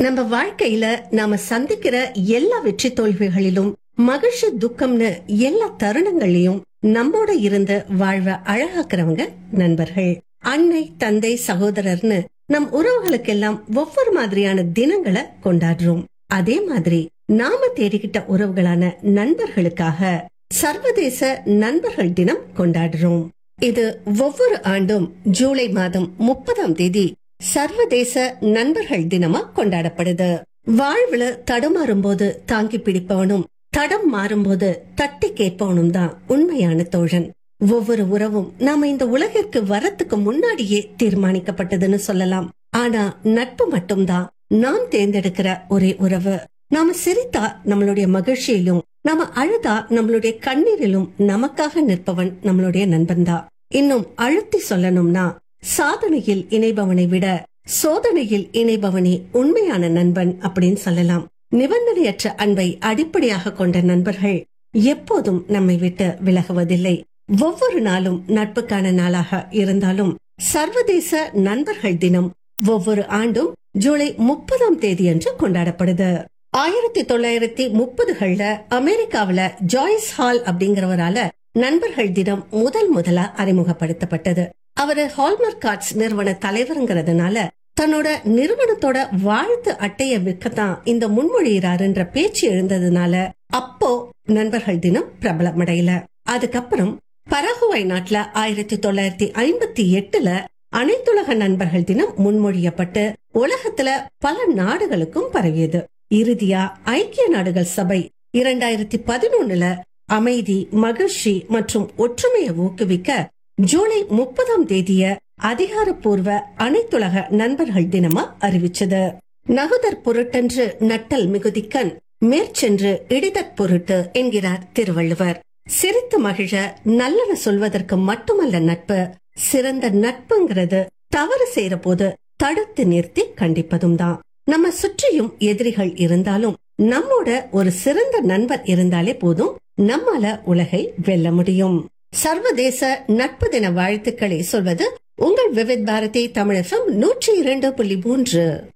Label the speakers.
Speaker 1: நம்ம வாழ்க்கையில நாம சந்திக்கிற எல்லா வெற்றி தோல்விகளிலும் மகிழ்ச்சி துக்கம்னு எல்லா தருணங்களையும் நம்மோட இருந்து வாழ்வ அழகாக்குறவங்க நண்பர்கள் அன்னை தந்தை சகோதரர்னு நம் உறவுகளுக்கெல்லாம் ஒவ்வொரு மாதிரியான தினங்களை கொண்டாடுறோம் அதே மாதிரி நாம தேடிக்கிட்ட உறவுகளான நண்பர்களுக்காக சர்வதேச நண்பர்கள் தினம் கொண்டாடுறோம் இது ஒவ்வொரு ஆண்டும் ஜூலை மாதம் முப்பதாம் தேதி சர்வதேச நண்பர்கள் தினமா கொண்டாடப்படுது வாழ்வுல தடுமாறும் போது தாங்கி பிடிப்பவனும் தடம் மாறும்போது தட்டி கேட்பவனும் தான் உண்மையான தோழன் ஒவ்வொரு உறவும் நாம இந்த உலகிற்கு வரத்துக்கு முன்னாடியே தீர்மானிக்கப்பட்டதுன்னு சொல்லலாம் ஆனா நட்பு மட்டும்தான் நாம் தேர்ந்தெடுக்கிற ஒரே உறவு நாம சிரித்தா நம்மளுடைய மகிழ்ச்சியிலும் நாம அழுதா நம்மளுடைய கண்ணீரிலும் நமக்காக நிற்பவன் நம்மளுடைய நண்பன் தான் இன்னும் அழுத்தி சொல்லணும்னா சாதனையில் இணைபவனை விட சோதனையில் இணைபவனே உண்மையான நண்பன் அப்படின்னு சொல்லலாம் நிபந்தனையற்ற அன்பை அடிப்படையாக கொண்ட நண்பர்கள் எப்போதும் நம்மை விட்டு விலகுவதில்லை ஒவ்வொரு நாளும் நட்புக்கான நாளாக இருந்தாலும் சர்வதேச நண்பர்கள் தினம் ஒவ்வொரு ஆண்டும் ஜூலை முப்பதாம் தேதி அன்று கொண்டாடப்படுது ஆயிரத்தி தொள்ளாயிரத்தி முப்பதுகள்ல அமெரிக்காவுல ஜாய்ஸ் ஹால் அப்படிங்கிறவரால நண்பர்கள் தினம் முதல் முதலா அறிமுகப்படுத்தப்பட்டது அவரு ஹால்மார்க் கார்ட்ஸ் நிறுவன தலைவருங்கிறதுனால தன்னோட நிறுவனத்தோட வாழ்த்து அட்டைய விற்கத்தான் இந்த முன்மொழியிறாருன்ற பேச்சு எழுந்ததுனால அப்போ நண்பர்கள் தினம் பிரபலமடையல அதுக்கப்புறம் பரகுவை நாட்டுல ஆயிரத்தி தொள்ளாயிரத்தி ஐம்பத்தி எட்டுல அனைத்துலக நண்பர்கள் தினம் முன்மொழியப்பட்டு உலகத்துல பல நாடுகளுக்கும் பரவியது இறுதியா ஐக்கிய நாடுகள் சபை இரண்டாயிரத்தி பதினொன்னுல அமைதி மகிழ்ச்சி மற்றும் ஒற்றுமையை ஊக்குவிக்க ஜூலை முப்பதாம் தேதிய அதிகாரப்பூர்வ அனைத்துலக நண்பர்கள் தினமா அறிவிச்சது நகுதற் பொருட்டென்று நட்டல் மிகுதிக்கண் மேற்சென்று இடிதற் பொருட்டு என்கிறார் திருவள்ளுவர் சிரித்து மகிழ நல்லன சொல்வதற்கு மட்டுமல்ல நட்பு சிறந்த நட்புங்கிறது தவறு செய்யற போது தடுத்து நிறுத்தி கண்டிப்பதும் தான் நம்ம சுற்றியும் எதிரிகள் இருந்தாலும் நம்மோட ஒரு சிறந்த நண்பர் இருந்தாலே போதும் நம்மால உலகை வெல்ல முடியும் சர்வதேச நட்பு தின வாழ்த்துக்களை சொல்வது உங்கள் விவித் பாரதி தமிழகம் நூற்றி இரண்டு புள்ளி மூன்று